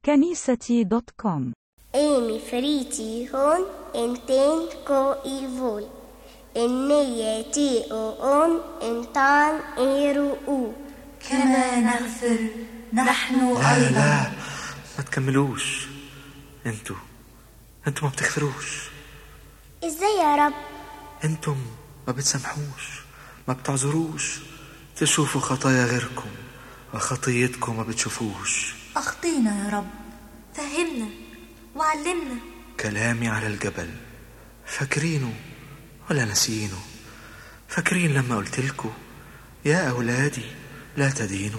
كنيستي دوت كوم Emi friti hon enten ko i vol. النية تي او اون انتان ايرو او كما نغفر نحن لا أيضا لا ما تكملوش انتوا انتوا ما بتغفروش ازاي يا رب انتم ما بتسامحوش ما بتعذروش تشوفوا خطايا غيركم وخطيتكم ما بتشوفوش أخطينا يا رب فهمنا وعلمنا كلامي على الجبل فاكرينه ولا نسينه فاكرين لما قلت لكم يا أولادي لا تدينوا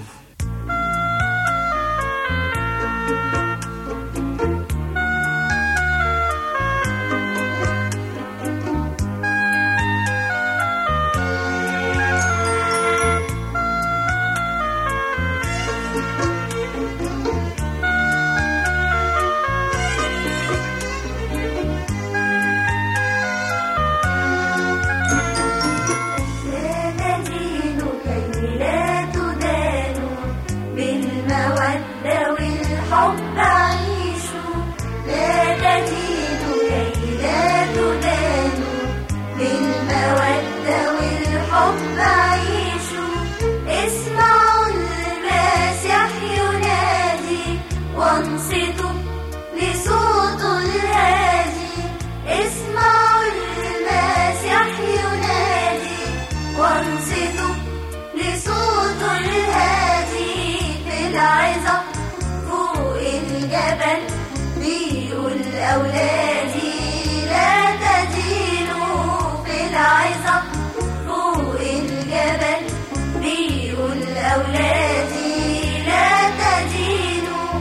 لا تدين كي لا تدان بالمودة والحب عيشوا لا تدين كي لا تدان بالمودة والحب عيشوا اسمعوا المسيح ينادي وانصتوا لصوت الهادي اسمعوا المسيح ينادي وانصتوا لصوت الهادي في العظة فوق الجبل بيقول أولادي لا تدينوا في العظة فوق الجبل بيقول أولادي لا تدينوا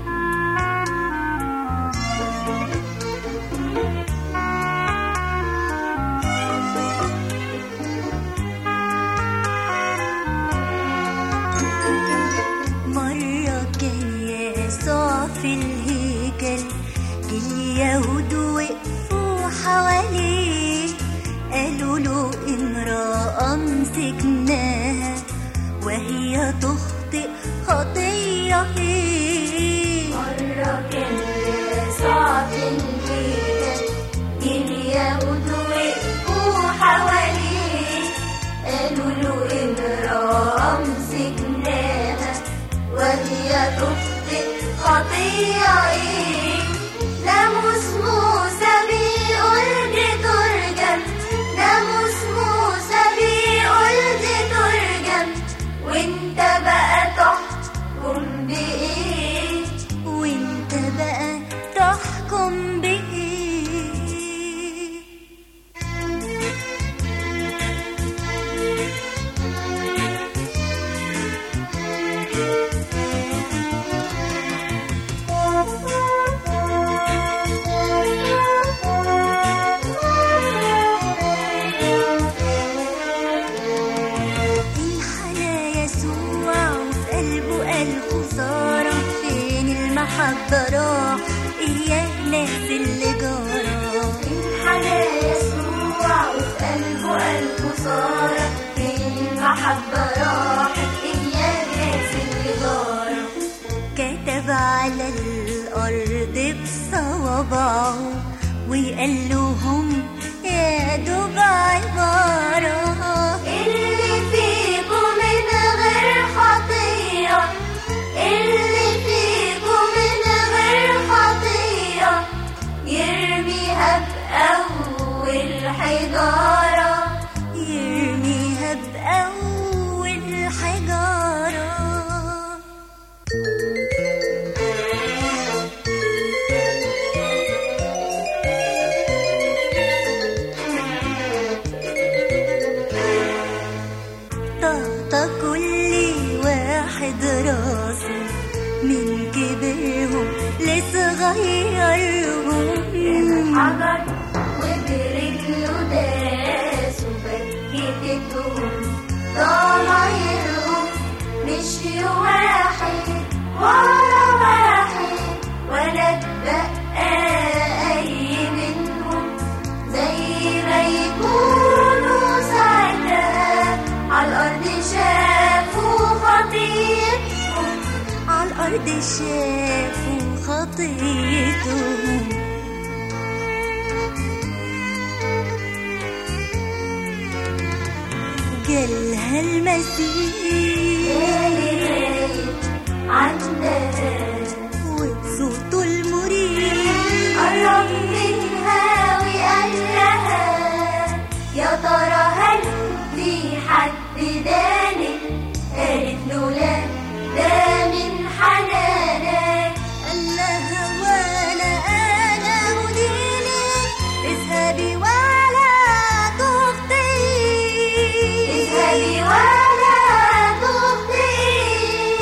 مرة كان يسوع في الهيكل اليهود وقفوا حواليه قالوا له امرأة مسكناها وهي تخطئ خطية هي مرة كان يسوع في الهيكل اليهود وقفوا حواليه قالوا له امرأة مسكناها وهي تخطئ خطية ايه ناموس موسى بيقول دي ترجم ناموس موسى بيقول دي ترجم وانت بقى تحكم بايه وانت بقى تحكم بإيه انحنى يسوع وفي قلبه قال خسارة فين المحبة راح إياه ناس اللي جرى انحنى يسوع وفي قلبه قلبه صار فين المحبة راحت إياه ناس اللي جارة كتب على الأرض بصوابعه وقال لهم يا دوب عبارة اللي فيكم من غير خطية اللي فيكم من غير خطية يرميها بأول حجارة يرميها بأول حجارة خطيتهم جالها المسيح عندها وبصوته المريح قرب منها وقال لها يا ترى هل في حد دانك قالت له لا ده من حنانك قال لها وانا انا ادينك اذهبي ولا تخطئي اذهبي ولا تخطئي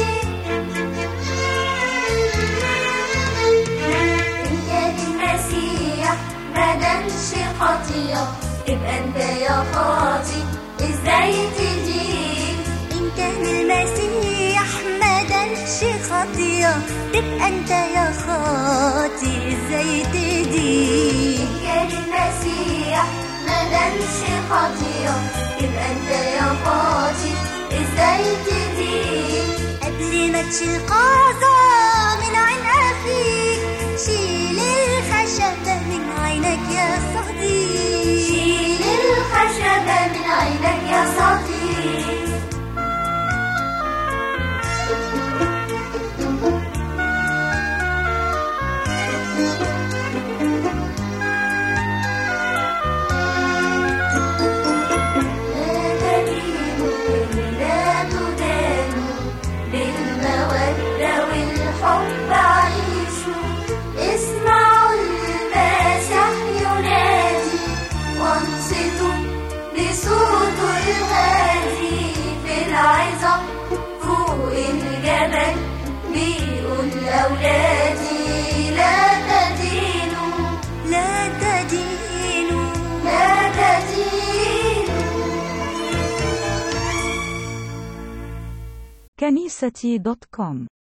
إن كان المسيح ما دامش خطية يبقى أنت يا خاطي إزاي تجيب إن كان المسيح ما دانش خطية تبقى أنت يا خاطي إزاي تدين إن كان المسيح ما دامش خطية يبقى أنت يا خاطي إزاي تجيب قبل ما تشيل قاذة من عين أخيك شيل الخشبة من عينك يا صديق شيل الخشبة من عينك يا صديق لا تدينوا لا تدانوا بالمودة والحب عيشوا اسمعوا المسيح ينادي وانصتوا لصوته الهادي في العظة فوق الجبل بيقول لأولادي لا تدينوا لا تدينوا لا تدينوا كنيستي دوت كوم